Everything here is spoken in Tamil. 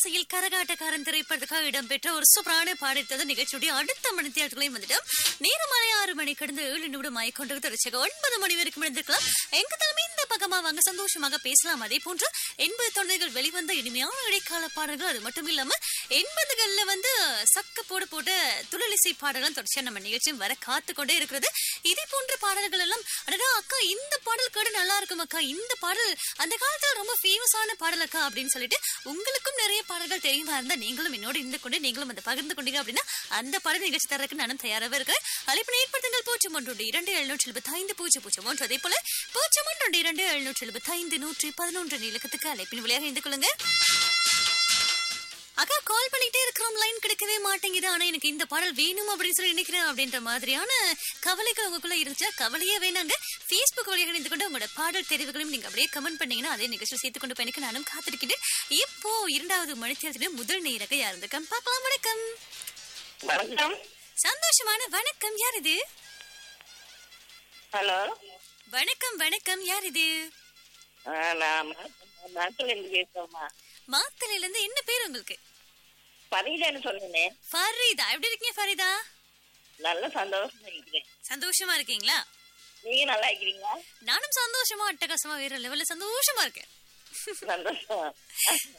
இசையில் கரகாட்டக்காரன் திரைப்படத்துக்காக இடம்பெற்ற ஒரு சூப்பரான பாடத்தது நிகழ்ச்சியுடைய அடுத்த மணி தேட்டர்களையும் வந்துட்டோம் நேரமாலை ஆறு மணி கடந்து ஏழு நிமிடம் ஆயிக்கொண்டு தொடர்ச்சியாக ஒன்பது மணி வரைக்கும் இருந்திருக்கலாம் எங்க தலைமை இந்த பக்கமா வாங்க சந்தோஷமாக பேசலாம் அதே போன்று எண்பது தொண்டைகள் வெளிவந்த இனிமையான இடைக்கால பாடல்கள் அது மட்டும் இல்லாம எண்பதுகள்ல வந்து சக்க போடு போட்ட துளலிசை பாடல்கள் தொடர்ச்சியா நம்ம நிகழ்ச்சியும் வர காத்து கொண்டே இருக்கிறது இதே போன்ற பாடல்கள் எல்லாம் அடடா அக்கா இந்த பாடல் கேடு நல்லா இருக்கும் அக்கா இந்த பாடல் அந்த காலத்துல ரொம்ப ஃபேமஸான பாடல் அக்கா அப்படின்னு சொல்லிட்டு உங்களுக்கும் நிறைய பாடல்கள் தெரியுமா இருந்தா நீங்களும் என்னோட இருந்து கொண்டு நீங்களும் அதை பகிர்ந்து கொண்டீங்க அப்படின்னா அந்த பாடல் நிகழ்ச்சி தரக்கு நானும் தயாராக இருக்கிறேன் அழைப்பு ஏற்படுத்துங்கள் பூஜ்ஜியம் ஒன்று இரண்டு எழுநூற்றி எழுபத்தி ஐந்து பூஜ்ஜியம் பூஜ்ஜியம் ஒன்று அதே போல பூஜ்ஜியம் ஒன்று இரண்டு எழுநூற்றி எழுபத்தி ஐந்து நூற்றி பதினொன்று இலக்கத்துக்கு அழைப்பின் வழியாக இருந்து கொள்ளுங்க அக்கா கால் பண்ணிட்டே இருக்கிறோம் லைன் கிடைக்கவே மாட்டேங்குது ஆனா எனக்கு இந்த பாடல் வேணும் அப்படின்னு சொல்லி நினைக்கிறேன் அப்படின்ற மாதிரியான கவலைகள் உங்களுக்குள்ள இருந்துச்சா கவலையே வேணாங்க Facebook வழியாக இணைந்து கொண்டு உங்களோட பாடல் தெரிவுகளையும் நீங்க அப்படியே கமெண்ட் பண்ணீங்கன்னா அதே நிகழ்ச்சியில் சேர்த்து கொண்டு பயணிக்க நானும் காத்திருக்கிறேன் இப்போ இரண்டாவது மணித்தியாலத்தின முதல் நேரக யார் இருந்திருக்கேன் பார்க்கலாம் வணக்கம் வணக்கம் சந்தோஷமான வணக்கம் யார் இது ஹலோ வணக்கம் வணக்கம் யார் இது ஆ, நான் நாட்டில் இருந்து பேசுறேம்மா மாத்தலையில இருந்து என்ன பேர் உங்களுக்கு பரீதான்னு சொன்னேன் ஃபரீதா எப்படி இருக்கீங்க ஃபரீதா நல்ல சந்தோஷமா இருக்கிறேன் சந்தோஷமா இருக்கீங்களா நீங்க நல்லா இருக்கிறீங்களா நானும் சந்தோஷமா அட்டகாசமா வேற லெவல்ல சந்தோஷமா இருக்கேன் சந்தோஷம்